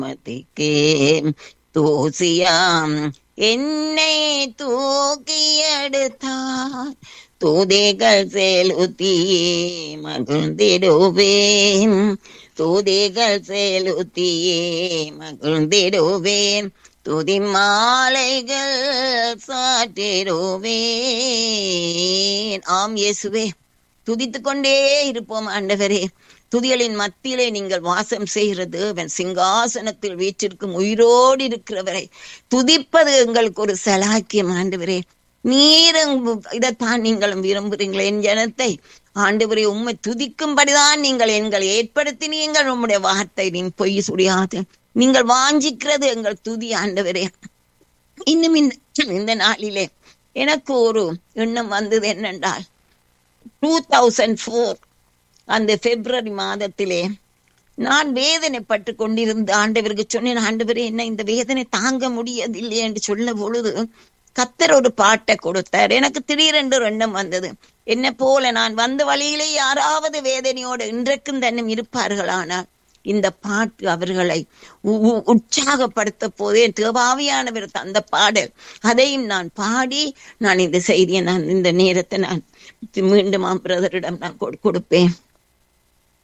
மதிக்கே தூசியாம் என்னை தூக்கி எடுத்தார் தூதிகள் செலுத்தியே மகிழ்ந்திடுவேன் தூதிகள் செலுத்தியே மகிழ்ந்திடுவேன் துதி மாலைகள் சாற்றிடுவேன் ஆம் இயேசுவே துதித்துக் கொண்டே இருப்போம் ஆண்டவரே துதிகளின் மத்தியிலே நீங்கள் வாசம் செய்கிறது அவன் சிங்காசனத்தில் வீற்றிருக்கும் உயிரோடு இருக்கிறவரை துதிப்பது எங்களுக்கு ஒரு சலாக்கியம் ஆண்டவரே நீரும் இதைத்தான் நீங்களும் விரும்புகிறீங்களே என் ஜனத்தை ஆண்டவரே உண்மை துதிக்கும்படிதான் நீங்கள் எங்களை ஏற்படுத்தினீங்கள் உம்முடைய வார்த்தை நீ பொய் சுடியாது நீங்கள் வாஞ்சிக்கிறது எங்கள் துதி ஆண்டவரே இன்னும் இந்த இந்த நாளிலே எனக்கு ஒரு எண்ணம் வந்தது என்னென்றால் டூ தௌசண்ட் ஃபோர் அந்த பிப்ரவரி மாதத்திலே நான் வேதனைப்பட்டு கொண்டிருந்த ஆண்டவருக்கு சொன்னேன் ஆண்டவரே என்ன இந்த வேதனை தாங்க முடியதில்லை என்று சொல்ல பொழுது கத்தர் ஒரு பாட்டை கொடுத்தார் எனக்கு திடீரென்று எண்ணம் வந்தது என்ன போல நான் வந்த வழியிலே யாராவது வேதனையோடு இன்றைக்கும் தன்னும் இருப்பார்களானால் இந்த பாட்டு அவர்களை உற்சாகப்படுத்த போதே தேவாவியானவர் தந்த பாடல் அதையும் நான் பாடி நான் இந்த செய்தியை நான் இந்த நேரத்தை நான் மீண்டும் பிரதரிடம் நான் கொடுப்பேன்